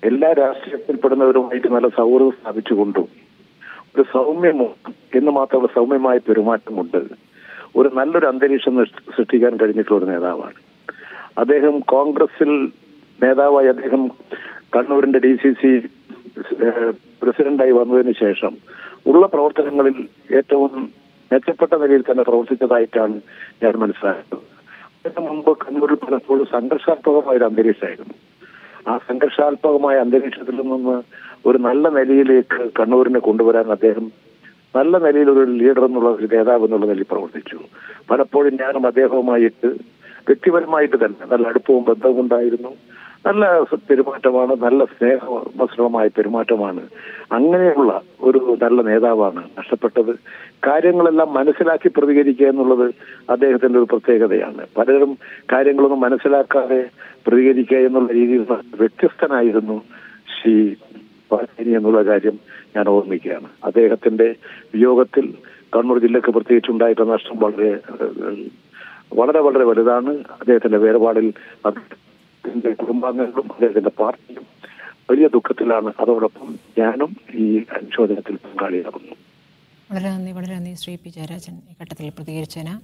എല്ലാ രാഷ്ട്രീയത്തിൽപ്പെടുന്നവരുമായിട്ട് നല്ല സൗഹൃദം സ്ഥാപിച്ചുകൊണ്ടും ഒരു സൗമ്യമോ എന്ന് മാത്രമുള്ള സൗമ്യമായ പെരുമാറ്റമുണ്ട് ഒരു നല്ലൊരു അന്തരീക്ഷം സൃഷ്ടി- സൃഷ്ടിക്കാൻ കഴിഞ്ഞിട്ടുള്ള ഒരു നേതാവാണ് അദ്ദേഹം കോൺഗ്രസിൽ നേതാവായി അദ്ദേഹം കണ്ണൂരിന്റെ ഡി സി സി പ്രസിഡന്റായി വന്നതിന് ശേഷം ഉള്ള പ്രവർത്തനങ്ങളിൽ ഏറ്റവും മെച്ചപ്പെട്ട നിലയിൽ തന്നെ പ്രവർത്തിച്ചതായിട്ടാണ് ഞാൻ മനസ്സിലാക്കുന്നത് അതിന് മുമ്പ് കണ്ണൂരിൽ പലപ്പോഴും സംഘർഷാത്മകമായ ഒരു അന്തരീക്ഷമായിരുന്നു ആ സംഘർഷാത്മകമായ അന്തരീക്ഷത്തിൽ നിന്ന് ഒരു നല്ല നിലയിലേക്ക് കണ്ണൂരിനെ കൊണ്ടുവരാൻ അദ്ദേഹം നല്ല നിലയിൽ ഒരു ലീഡർ എന്നുള്ള ഒരു നേതാവ് എന്നുള്ള നിലയിൽ പ്രവർത്തിച്ചു പലപ്പോഴും ഞാനും അദ്ദേഹവുമായിട്ട് വ്യക്തിപരമായിട്ട് തന്നെ നല്ല അടുപ്പവും ബന്ധവും ഉണ്ടായിരുന്നു നല്ല പെരുമാറ്റമാണ് നല്ല സ്നേഹമസുരമായ പെരുമാറ്റമാണ് അങ്ങനെയുള്ള ഒരു നല്ല നേതാവാണ് നഷ്ടപ്പെട്ടത് കാര്യങ്ങളെല്ലാം മനസ്സിലാക്കി പ്രതികരിക്കുക എന്നുള്ളത് അദ്ദേഹത്തിന്റെ ഒരു പ്രത്യേകതയാണ് പലരും കാര്യങ്ങളൊന്നും മനസ്സിലാക്കാതെ പ്രതികരിക്കുക എന്നുള്ള രീതിയിൽ വ്യത്യസ്തനായിരുന്നു ശ്രീ പാലിനി എന്നുള്ള കാര്യം ഞാൻ ഓർമ്മിക്കുകയാണ് അദ്ദേഹത്തിന്റെ വിയോഗത്തിൽ കണ്ണൂർ ജില്ലക്ക് പ്രത്യേകിച്ച് ഉണ്ടായിട്ടുള്ള നഷ്ടം വളരെ ഏഹ്, വളരെ വളരെ വലുതാണ് അദ്ദേഹത്തിന്റെ വേർപാടിൽ അദ്ദേഹത്തിന്റെ കുടുംബാംഗങ്ങളും അദ്ദേഹത്തിന്റെ പാർട്ടിയും വലിയ ദുഃഖത്തിലാണ് അതോടൊപ്പം ഞാനും ഈ അനുശോചനത്തിൽ പങ്കാളിയാകുന്നു വളരെ നന്ദി വളരെ നന്ദി ശ്രീ പി ജയരാജൻ ഈ ഘട്ടത്തിൽ പ്രതികരിച്ചതിന്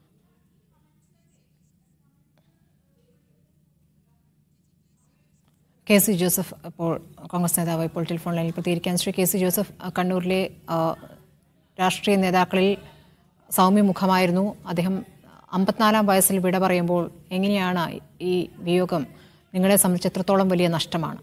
കെ സി ജോസഫ് ഇപ്പോൾ കോൺഗ്രസ് നേതാവ് ഇപ്പോൾ ടെലിഫോൺ ലൈനിൽ പ്രതികരിക്കാൻ ശ്രീ കെ സി ജോസഫ് അഹ് കണ്ണൂരിലെ ആഹ്, രാഷ്ട്രീയ നേതാക്കളിൽ സൗമ്യമുഖമായിരുന്നു അദ്ദേഹം അമ്പത്തിനാലാം വയസ്സിൽ വിട പറയുമ്പോൾ എങ്ങനെയാണ് ഈ വിയോഗം നിങ്ങളെ സംബന്ധിച്ച് എത്രത്തോളം വലിയ നഷ്ടമാണ്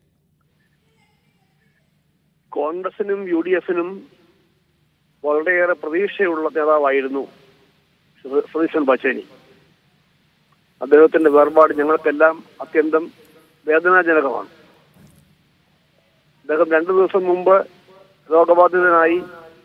കോൺഗ്രസിനും യു ഡി എഫിനും വളരെയേറെ പ്രതീക്ഷയുള്ള നേതാവായിരുന്നു ശ്രീ- ശ്രീശൻ ബച്ചേനി അദ്ദേഹത്തിന്റെ വേർപാട് ഞങ്ങൾക്കെല്ലാം അത്യന്തം വേദനാജനകമാണ് അദ്ദേഹം രണ്ടു ദിവസം മുമ്പ് രോഗബാധിതനായി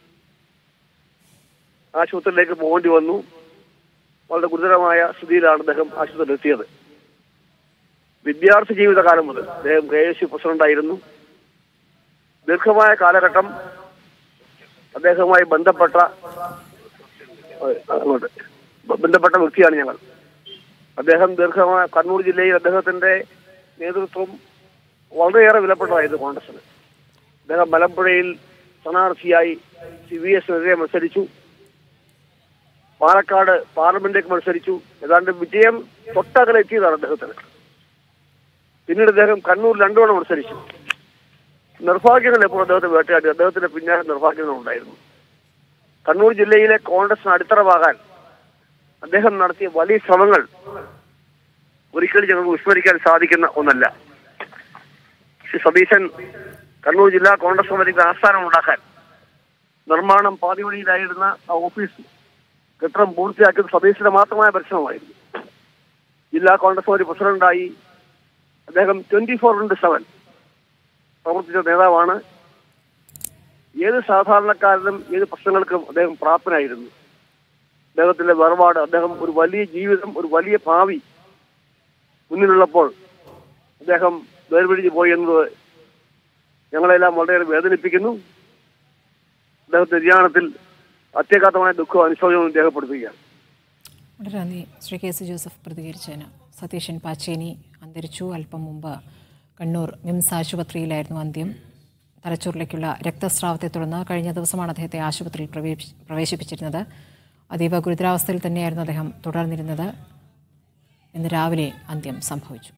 ആശുപത്രിയിലേക്ക് പോകേണ്ടി വന്നു വളരെ ഗുരുതരമായ സ്ഥിതിയിലാണ് അദ്ദേഹം ആശുപത്രിയിൽ എത്തിയത് വിദ്യാർത്ഥി ജീവിതകാലം മുതൽ അദ്ദേഹം കെ എസ് യു പ്രസിഡന്റായിരുന്നു ദീർഘമായ കാലഘട്ടം അദ്ദേഹവുമായി ബന്ധപ്പെട്ട ഏഹ്, അങ്ങോട്ട് ബന്ധപ്പെട്ട വ്യക്തിയാണ് ഞങ്ങൾ അദ്ദേഹം ദീർഘമായ കണ്ണൂർ ജില്ലയിൽ അദ്ദേഹത്തിന്റെ നേതൃത്വം വളരെയേറെ വിലപ്പെട്ടതായിരുന്നു കോൺഗ്രസിന് അദ്ദേഹം മലമ്പുഴയിൽ സ്ഥാനാർത്ഥിയായി സി വി എസിനെതിരെ മത്സരിച്ചു പാലക്കാട് പാർലമെന്റിലേക്ക് മത്സരിച്ചു ഏതാണ്ട് വിജയം തൊട്ടകലെ എത്തിയതാണ് അദ്ദേഹത്തിന് പിന്നീട് അദ്ദേഹം കണ്ണൂർ രണ്ടു തവണ മത്സരിച്ചു നിർഭാഗ്യങ്ങൾ എപ്പോൾ അദ്ദേഹത്തെ വേട്ടയാടി അദ്ദേഹത്തിന്റെ പിന്നാലെ നിർഭാഗ്യങ്ങൾ ഉണ്ടായിരുന്നു കണ്ണൂർ ജില്ലയിലെ കോൺഗ്രസിന് അടിത്തറവാകാൻ അദ്ദേഹം നടത്തിയ വലിയ ശ്രമങ്ങൾ ഒരിക്കലും ഞങ്ങൾക്ക് വിസ്മരിക്കാൻ സാധിക്കുന്ന ഒന്നല്ല ശ്രീ സതീശൻ കണ്ണൂർ ജില്ലാ കോൺഗ്രസ് കമ്മിറ്റിക്ക് ആസ്ഥാനം ഉണ്ടാക്കാൻ നിർമ്മാണം പാതിവഴിയിലായിരുന്ന ആ ഓഫീസ് കെട്ടിടം പൂർത്തിയാക്കിയത് സതീശന്റെ മാത്രമായ പരിശ്രമമായിരുന്നു ജില്ലാ കോൺഗ്രസ് കമ്മിറ്റി പ്രസിഡന്റായി അദ്ദേഹം ട്വന്റി ഫോർ ഇൻറ്റു സെവൻ പ്രവർത്തിച്ച നേതാവാണ് ഏത് സാധാരണക്കാരനും ഏത് പ്രശ്നങ്ങൾക്കും അദ്ദേഹം പ്രാപ്തനായിരുന്നു അദ്ദേഹത്തിന്റെ വേർപാട് അദ്ദേഹം ഒരു വലിയ ജീവിതം ഒരു വലിയ ഭാവി മുന്നിലുള്ളപ്പോൾ അദ്ദേഹം വേർപിടിച്ച് പോയി എന്നത് ഞങ്ങളെല്ലാം വളരെയേറെ വേദനിപ്പിക്കുന്നു അദ്ദേഹത്തിന്റെ നിര്യാണത്തിൽ അത്യഘാതമായ ദുഃഖവും അനുശോചനവും രേഖപ്പെടുത്തുകയാണ് വളരെ നന്ദി ശ്രീ കെ സി ജോസഫ് പ്രതികരിച്ചതിന് സതീശൻ പാച്ചേനി അന്തരിച്ചു അല്പം മുമ്പ് കണ്ണൂർ മിംസ് ആശുപത്രിയിലായിരുന്നു അന്ത്യം തലച്ചോറിലേക്കുള്ള രക്തസ്രാവത്തെ തുടർന്ന് കഴിഞ്ഞ ദിവസമാണ് അദ്ദേഹത്തെ ആശുപത്രിയിൽ പ്രവേശി പ്രവേശിപ്പിച്ചിരുന്നത് അതീവ ഗുരുതരാവസ്ഥയിൽ തന്നെയായിരുന്നു അദ്ദേഹം തുടർന്നിരുന്നത് ഇന്ന് രാവിലെ അന്ത്യം സംഭവിച്ചു